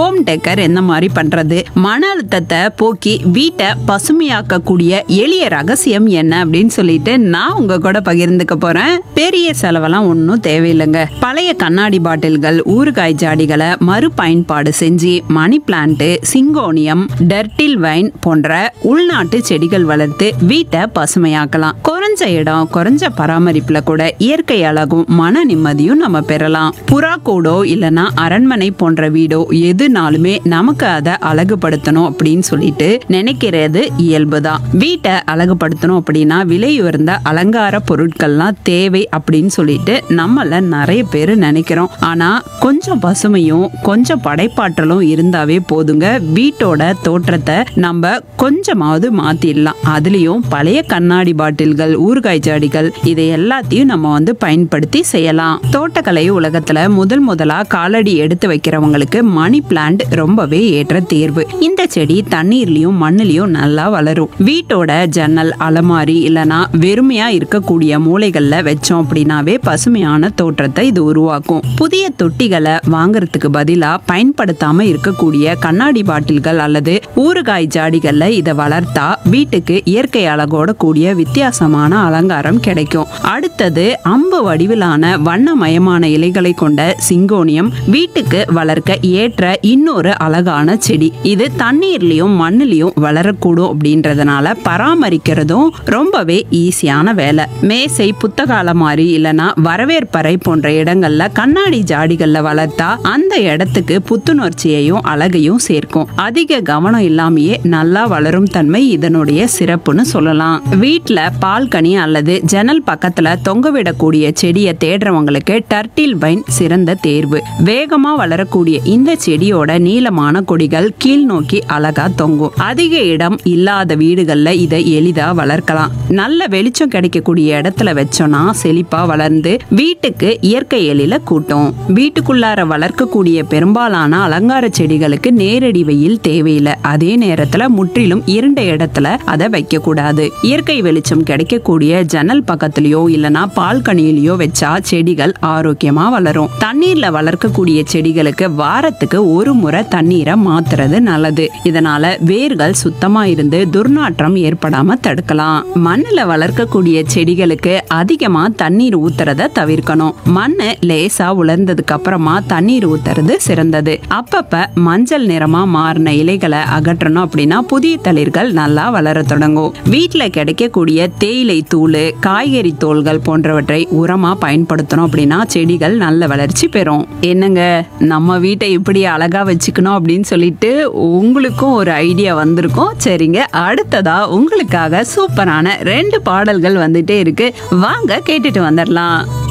home decker எந்த மாதிரி பண்றது மன அழுத்தத்தை போக்கி வீட்டை பசுமையாக்கக்கூடிய எளிய ரகசியம் என்ன அப்படின்னு சொல்லிட்டு நான் உங்க கூட பகிர்ந்துக்க போறேன் பெரிய செலவெல்லாம் ஒன்றும் தேவையில்லைங்க பழைய கண்ணாடி பாட்டில்கள் ஊறுகாய் ஜாடிகளை மறுபயன்பாடு செஞ்சு money plant syngonium turtle vine போன்ற உள்நாட்டு செடிகள் வளர்த்து வீட்டை பசுமையாக்கலாம் குறைஞ்ச இடம் குறைஞ்ச பராமரிப்புல கூட இயற்கை அழகும் மன நிம்மதியும் நம்ம பெறலாம் புறா கூடோ இல்லனா அரண்மனை போன்ற வீடோ எதுனாலுமே நமக்கு அதை அழகுபடுத்தணும் அப்படின்னு சொல்லிட்டு நினைக்கிறது இயல்புதான் வீட்டை அழகுபடுத்தணும் அப்படின்னா விலை உயர்ந்த அலங்கார பொருட்கள்லாம் தேவை அப்படின்னு சொல்லிட்டு நம்மள நிறைய பேர் நினைக்கிறோம் ஆனா கொஞ்சம் பசுமையும் கொஞ்சம் படைப்பாற்றலும் இருந்தாவே போதுங்க வீட்டோட தோற்றத்தை நம்ம கொஞ்சமாவது மாத்திடலாம் அதுலயும் பழைய கண்ணாடி பாட்டில்கள் ஊறுகாய் ஜாடிகள் இதை எல்லாத்தையும் நம்ம வந்து பயன்படுத்தி செய்யலாம் தோட்டக்கலை உலகத்துல முதல் முதலா காலடி எடுத்து வைக்கிறவங்களுக்கு மணி பிளான்ட் ரொம்பவே ஏற்ற தேர்வு இந்த செடி தண்ணீர்லயும் மண்ணுலயும் நல்லா வளரும் வீட்டோட ஜன்னல் அலமாரி இல்லனா வெறுமையா இருக்கக்கூடிய மூலைகள்ல வச்சோம் அப்படின்னாவே பசுமையான தோற்றத்தை இது உருவாக்கும் புதிய தொட்டிகளை வாங்குறதுக்கு பதிலா பயன்படுத்தாம இருக்கக்கூடிய கண்ணாடி பாட்டில்கள் அல்லது ஊறுகாய் ஜாடிகள்ல இதை வளர்த்தா வீட்டுக்கு இயற்கை அழகோட கூடிய வித்தியாசமான அலங்காரம் கிடைக்கும் அடுத்தது அம்பு வடிவிலான வண்ணமயமான இலைகளை கொண்ட சிங்கோனியம் வீட்டுக்கு வளர்க்க ஏற்ற இன்னொரு அழகான செடி இது தண்ணீர்லயும் மண்ணுலயும் வளரக்கூடும் அப்படின்றதுனால பராமரிக்கிறதும் ரொம்பவே ஈஸியான வேலை மேசை புத்தக அலமாரி இல்லனா வரவேற்பறை போன்ற இடங்கள்ல கண்ணாடி ஜாடிகள்ல வளர்த்தா அந்த இடத்துக்கு புத்துணர்ச்சியையும் அழகையும் சேர்க்கும் அதிக கவனம் இல்லாமயே நல்லா வளரும் தன்மை இதனுடைய சிறப்புன்னு சொல்லலாம் வீட்ல பால்கனி அல்லது ஜன்னல் பக்கத்துல தொங்கவிடக்கூடிய செடியை தேடுறவங்களுக்கு டர்டில் பைன் சிறந்த தேர்வு வேகமா வளரக்கூடிய இந்த செடியோட நீளமான கொடிகள் கீழ் நோக்கி அழகா தொங்கும் அதிக இடம் இல்லாத வீடுகள்ல இதை எளிதா வளர்க்கலாம் நல்ல வெளிச்சம் கிடைக்கக்கூடிய இடத்துல வச்சோம்னா செழிப்பா வளர்ந்து வீட்டுக்கு இயற்கை எழில கூட்டும் வீட்டுக்குள்ளார வளர்க்கக்கூடிய பெரும்பாலான அலங்கார செடிகளுக்கு நேரடி வெயில் தேவையில்லை அதே நேரத்துல முற்றிலும் இருண்ட இடத்துல அதை வைக்க கூடாது இயற்கை வெளிச்சம் கிடைக்கக்கூடிய ஜன்னல் பக்கத்துலயோ இல்லனா பால்கனியிலயோ வச்சா செடிகள் ஆரோக்கியமா வளரும் தண்ணீர்ல வளர்க்கக்கூடிய செடிகளுக்கு வாரத்துக்கு ஒரு முறை தண்ணீரை மாத்துறது நல்லது இதனால வேர்கள் சுத்தமா இருந்து துர்நாற்றம் ஏற்படாம தடுக்கலாம் மண்ணுல வளர்க்கக்கூடிய செடிகளுக்கு அதிகமா தண்ணீர் ஊத்துறத தவிர்க்கணும் மண்ணு லேசா உலர்ந்ததுக்கு அப்புறமா தண்ணீர் ஊத்துறது சிறந்தது அப்பப்ப மஞ்சள் நிறமா மாறின இலைகளை அகற்றணும் அப்படின்னா புதிய தளிர்கள் நல்லா வளர தொடங்கும் வீட்டுல கிடைக்கக்கூடிய தேயிலை தூள் காய்கறி தோல்கள் போன்றவற்றை உரமா பயன்படுத்தணும் அப்படின்னா செடிகள் நல்ல வளர்ச்சி பெறும் என்னங்க நம்ம வீட்டை இப்படி அழகா வச்சுக்கணும் அப்படின்னு சொல்லிட்டு உங்களுக்கும் ஒரு ஐடியா வந்திருக்கும் சரிங்க அடுத்ததா உங்களுக்காக சூப்பரான ரெண்டு பாடல்கள் வந்துட்டே இருக்கு வாங்க கேட்டுட்டு வந்துடலாம்